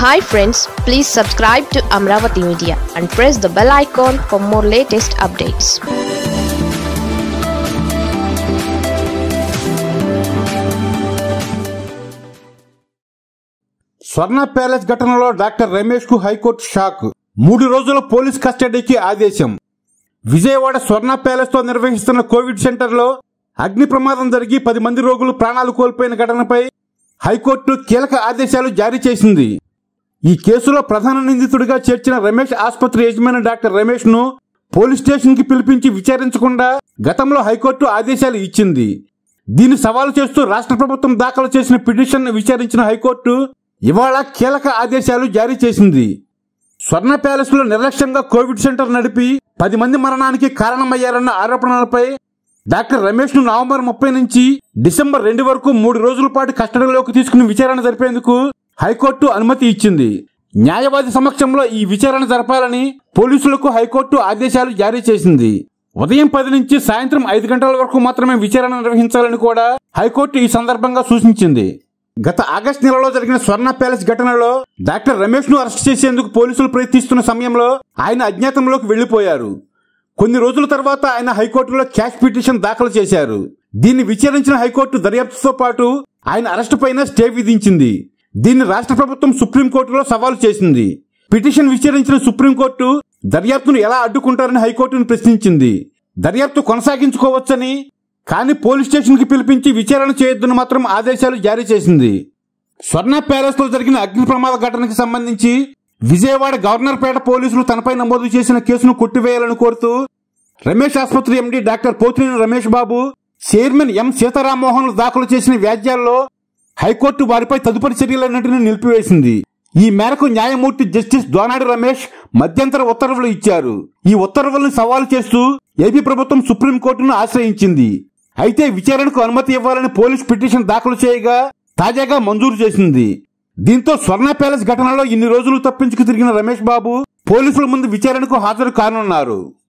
hi friends please subscribe to Amaravati media and press the bell icon for more latest updates Swarna palace ఘటనలో doctor Ramesh కు high court shock మూడు రోజుల police కస్టడీకి ఆదేశం విజయవాడ స్వర్ణ ప్యాలెస్ తో నిర్వహిస్తున్న కోవిడ్ సెంటర్లో అగ్ని ప్రమాదం జరిగి పది మంది రోగులు ప్రాణాలు కోల్పోయిన ఘటనపై హైకోర్టు కీలక ఆదేశాలు జారీ చేసింది ఈ కేసులో ప్రధాన నిందితుడిగా చేర్చిన రమేష్ ఆసుపత్రి యజమాని డాక్టర్ రమేష్ ను పోలీస్ స్టేషన్ కి పిలిపించి విచారించకుండా గతంలో హైకోర్టు ఆదేశాలు ఇచ్చింది దీన్ని సవాలు చేస్తూ రాష్ట్ర ప్రభుత్వం దాఖలు చేసిన పిటిషన్ విచారించిన హైకోర్టు ఇవాళ కీలక ఆదేశాలు జారీ చేసింది స్వర్ణ ప్యాలెస్ లో నిర్లక్ష్యంగా కోవిడ్ సెంటర్ నడిపి పది మంది మరణానికి కారణమయ్యారన్న ఆరోపణలపై డాక్టర్ రమేష్ ను నవంబర్ ముప్పై నుంచి డిసెంబర్ రెండు వరకు మూడు రోజుల పాటు కస్టడీలోకి తీసుకుని విచారణ జరిపేందుకు హైకోర్టు అనుమతి ఇచ్చింది న్యాయవాది సమక్షంలో ఈ విచారణ జరపాలని పోలీసులకు హైకోర్టు ఆదేశాలు జారీ చేసింది ఉదయం పది నుంచి సాయంత్రం ఐదు గంటల వరకు మాత్రమే విచారణ నిర్వహించాలని కూడా హైకోర్టు ఈ సందర్భంగా సూచించింది గత ఆగస్టు నెలలో జరిగిన స్వర్ణ ప్యాలెస్ ఘటనలో డాక్టర్ రమేష్ ను అరెస్ట్ చేసేందుకు పోలీసులు ప్రయత్నిస్తున్న సమయంలో ఆయన అజ్ఞాతంలోకి వెళ్లిపోయారు కొన్ని రోజుల తర్వాత ఆయన హైకోర్టులో క్యాష్ పిటిషన్ దాఖలు చేశారు దీన్ని విచారించిన హైకోర్టు దర్యాప్తుతో పాటు ఆయన అరెస్టు పైన స్టే విధించింది దీన్ని రాష్ట్ర ప్రభుత్వం సుప్రీంకోర్టులో సవాలు చేసింది పిటిషన్ విచారించిన సుప్రీంకోర్టు దర్యాప్తును ఎలా అడ్డుకుంటారని హైకోర్టును ప్రశ్నించింది దర్యాప్తు కొనసాగించుకోవచ్చని కానీ పోలీస్ స్టేషన్ కి పిలిపించి విచారణ చేయొద్దని మాత్రం ఆదేశాలు జారీ చేసింది స్వర్ణ ప్యాలెస్ లో జరిగిన అగ్ని ప్రమాద ఘటనకి సంబంధించి విజయవాడ గవర్నర్పేట పోలీసులు తనపై నమోదు చేసిన కేసును కొట్టివేయాలని కోరుతూ రమేష్ ఆసుపత్రి MD doctor Pothineni Ramesh Babu chairman M సీతారామోహన్లు దాఖలు చేసిన వ్యాజ్యాల్లో హైకోర్టు వారిపై తదుపరి చర్యలన్నింటినీ నిలిపివేసింది ఈ మేరకు న్యాయమూర్తి జస్టిస్ దోనాడి రమేష్ మధ్యంతర ఉత్తర్వులు ఇచ్చారు ఈ ఉత్తర్వులను సవాలు చేస్తూ ఏపీ ప్రభుత్వం సుప్రీంకోర్టును ఆశ్రయించింది అయితే విచారణకు అనుమతి ఇవ్వాలని పోలీస్ పిటిషన్ దాఖలు చేయగా తాజాగా మంజూరు చేసింది దీంతో స్వర్ణ ప్యాలెస్ ఘటనలో ఇన్ని రోజులు తప్పించుకు తిరిగిన రమేష్ బాబు పోలీసుల ముందు విచారణకు హాజరు కానున్నారు